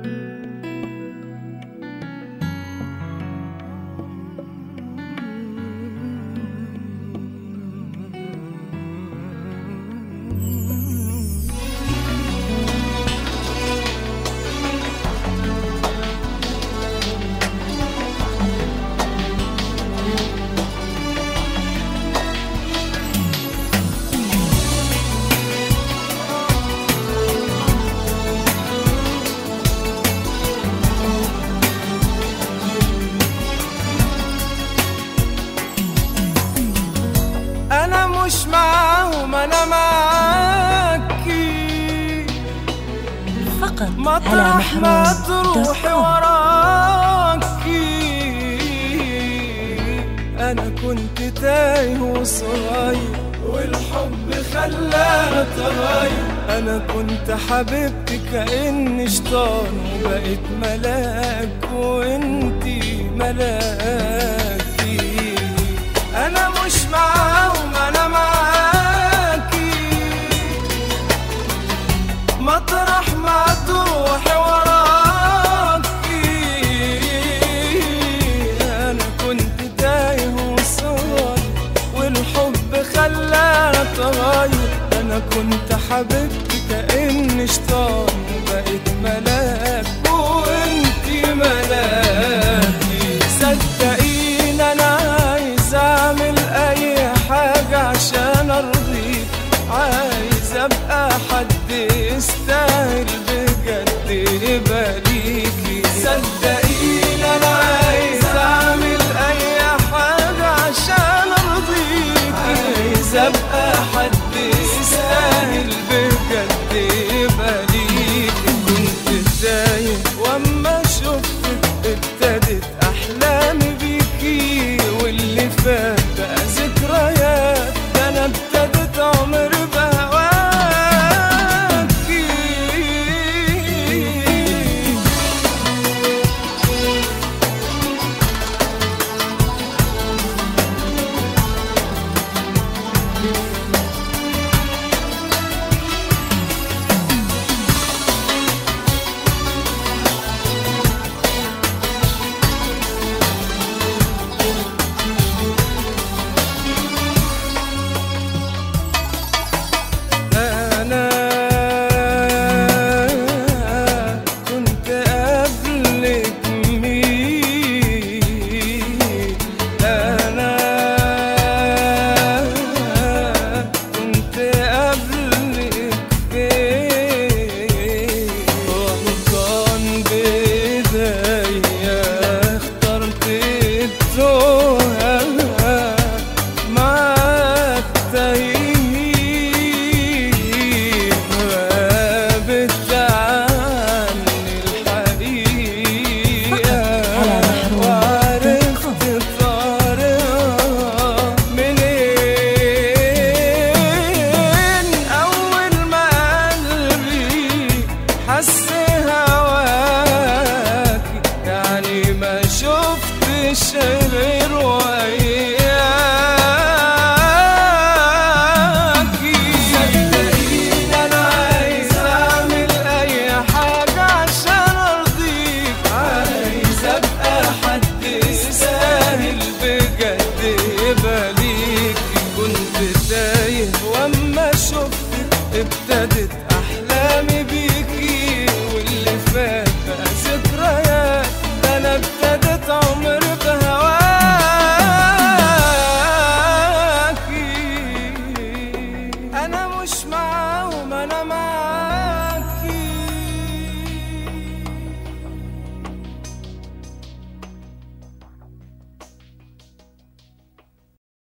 انا مش معاهم انا معاكي فقط على مطرح ما محروم دوت تروحي كوم. وراكي انا كنت تايه وصغير والحب خلاها تغير انا كنت حبيبتي كاني شيطان وبقيت ملاك وانتي ملاكي انا مش معاهم انا معاكي مطرح ما تروحي وراكي انا كنت تايه وصغير والحب خلانا تغير انا كنت حبيبتي كاني شيطان وبقيت ملاك وانتي ملاكي صدقيني انا عايز اعمل اي حاجه عشان ارضيك عايز ابقى حد يستاهل بجد يبقى ليكي صدقيني انا عايز اعمل اي حاجه عشان ارضيك عايز ابقى حد يستاهل بجد يبقى ليكي كنت تايه واما شفتك ابتدت احلامي بيكي واللي فات بقى ذكريات ده انا ابتدت عمر بهواكي أنا كنت قبلك مين أنا كنت قبلك فين وغلطان بإيديا اخترت التوهة مع التايه غابت عني الحقيقة على محروم وعرفت طريقها منين أول ما قلبي حس هواكي يعني ما شفتش غير وياكي صدقيني أنا عايز أعمل أي حاجة عشان أرضيك عايز أبقى حد يستاهل بجد يبقى ليكي كنت تايه وأما شفتك ابتدت أحلامي بيكي واللي فات بقى ذكريات ده أنا ابتدت عمر بهواكي أنا مش مع